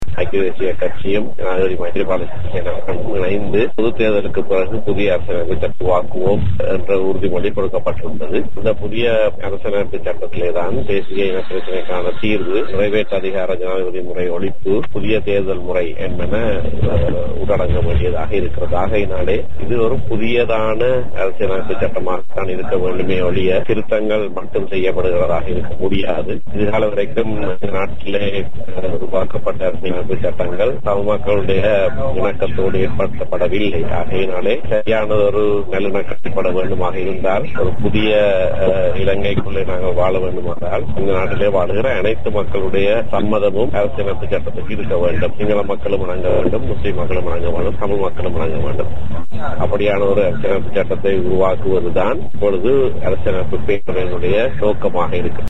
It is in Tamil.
ஐக்கிய தேசிய கட்சியும் ஜனாதிபதி மைத்ரிபால சிறிசேனாவும் இணைந்து பொதுத் தேர்தலுக்கு பிறகு புதிய அரசியலமைப்பு சட்டம் உருவாக்குவோம் என்ற உறுதிமொழி கொடுக்கப்பட்டிருந்தது இந்த புதிய அரசியலமைப்பு சட்டத்திலே தான் தேசிய இன பிரச்சனைக்கான தீர்வு நிறைவேற்று அதிகார ஜனாதிபதி முறை ஒழிப்பு புதிய தேர்தல் முறை என்பன உள்ளடங்க வேண்டியதாக இருக்கிறது ஆகையினாலே இது ஒரு புதியதான அரசியலமைப்பு சட்டமாகத்தான் இருக்க வேண்டுமே ஒழிய திருத்தங்கள் மட்டும் செய்யப்படுகிறதாக இருக்க முடியாது இதுகால வரைக்கும் நாட்டிலே உருவாக்கப்பட்ட அரசியலமைப்பு சட்டங்கள் மக்களுடைய இணக்கத்தோடு ஏற்படுத்தப்படவில்லை ஆகையினாலே சரியானதொரு நல்லிணக்கப்பட வேண்டுமாக இருந்தால் ஒரு புதிய இலங்கைக்குள்ளே நாங்கள் வாழ வேண்டுமென்றால் இந்த நாட்டிலே வாழுகிற அனைத்து மக்களுடைய சம்மதமும் அரசியலமைப்பு சட்டத்துக்கு இருக்க வேண்டும் சிங்கள மக்களும் வழங்க வேண்டும் முஸ்லீம் மக்களும் வழங்க வேண்டும் தமிழ் மக்களும் வழங்க வேண்டும் அப்படியான ஒரு அரசியலமைப்பு சட்டத்தை உருவாக்குவதுதான் இப்பொழுது அரசியலமைப்பு பேரவையினுடைய நோக்கமாக இருக்கு